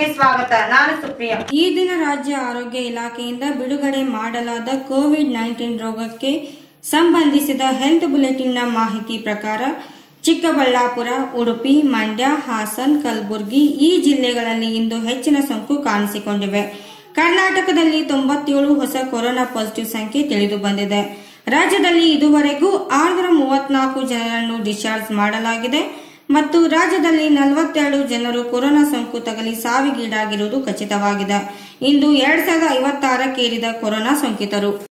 ಸ್ವಾಗತ ನಾನು ಸುಪ್ರಿಯಾ ಈ ದಿನ ರಾಜ್ಯ ಆರೋಗ್ಯ ಇಲಾಖೆಯಿಂದ ಬಿಡುಗಡೆ ಮಾಡಲಾದ ಕೋವಿಡ್ ನೈನ್ಟೀನ್ ರೋಗಕ್ಕೆ ಸಂಬಂಧಿಸಿದ ಹೆಲ್ತ್ ಬುಲೆಟಿನ್ನ ಮಾಹಿತಿ ಪ್ರಕಾರ ಚಿಕ್ಕಬಳ್ಳಾಪುರ ಉಡುಪಿ ಮಂಡ್ಯ ಹಾಸನ್ ಕಲಬುರಗಿ ಈ ಜಿಲ್ಲೆಗಳಲ್ಲಿ ಇಂದು ಹೆಚ್ಚಿನ ಸೋಂಕು ಕಾಣಿಸಿಕೊಂಡಿವೆ ಕರ್ನಾಟಕದಲ್ಲಿ ತೊಂಬತ್ತೇಳು ಹೊಸ ಕೊರೋನಾ ಪಾಸಿಟಿವ್ ಸಂಖ್ಯೆ ತಿಳಿದು ಬಂದಿದೆ ರಾಜ್ಯದಲ್ಲಿ ಇದುವರೆಗೂ ಆರುನೂರ ಮೂವತ್ನಾಲ್ಕು ಜನರನ್ನು ಡಿಸ್ಚಾರ್ಜ್ ಮಾಡಲಾಗಿದೆ ಮತ್ತು ರಾಜ್ಯದಲ್ಲಿ ನಲವತ್ತೆರಡು ಜನರು ಕೊರೋನಾ ಸೋಂಕು ತಗಲಿ ಸಾವಿಗೀಡಾಗಿರುವುದು ಖಚಿತವಾಗಿದೆ ಇಂದು ಎರಡ್ ಸಾವಿರದ ಐವತ್ತಾರಕ್ಕೇರಿದ ಕೊರೋನಾ ಸೋಂಕಿತರು